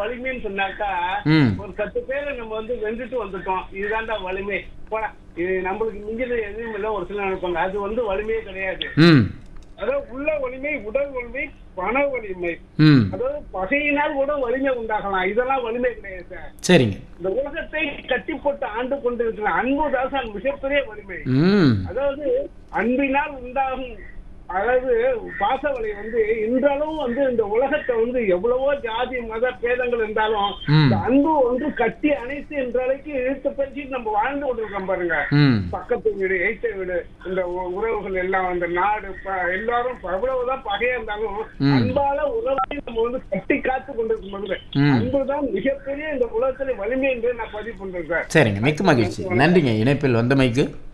வலிமைன்னு சொன்னாக்கா ம் ஒரு பத்து பேரை நம்ம வந்து வென்றுட்டு வந்துட்டோம் இதுதான்டா வலிமை போடா இது நம்மளுக்கு மிஞ்சினது எதுவும் இல்லை ஒரு சிலர் நினைப்பாங்க அது வந்து வலிமையே கிடையாது ம் அதாவது உள்ள வலிமை உடல் வலிமை பண வலிமை ம் அதாவது பகையினால் கூட வலிமை உண்டாகலாம் இதெல்லாம் வலிமை கிடையாது சார் சரிங்க இந்த உலகத்தை கட்டி போட்டு ஆண்டு கொண்டிருக்கிற அன்பு தாசன் மிகப்பெரிய வலிமை ம் அதாவது அன்பினால் உண்டாகும் அதாவது பாசவலை வந்து இன்றளவும் வந்து இந்த உலகத்தை வந்து எவ்வளவோ ஜாதி மத பேதங்கள் இருந்தாலும் ம். இந்த அன்பு ஒன்று கட்டி அணைத்து இன்றளைக்கு இழுத்து பறிச்சு நம்ம வாழ்ந்து கொண்டிருக்கோம் பாருங்க ம் பக்கத்து வீடு எய்த்த வீடு இந்த உ- உறவுகள் எல்லாம் அந்த நாடு ப- எல்லாரும் ப- எவ்வளவுதான் பகையா இருந்தாலும் ம். அன்பால உறவை நம்ம வந்து கட்டி காத்து கொண்டிருக்கும் பொழுது ம். அன்புதான் மிகப்பெரிய இந்த உலகத்துல வலிமை என்று நான் பதிவு பண்றேன் சார் சரிங்க மிக்க மகிழ்ச்சி நன்றிங்க இணைப்பில் வந்தமைக்கு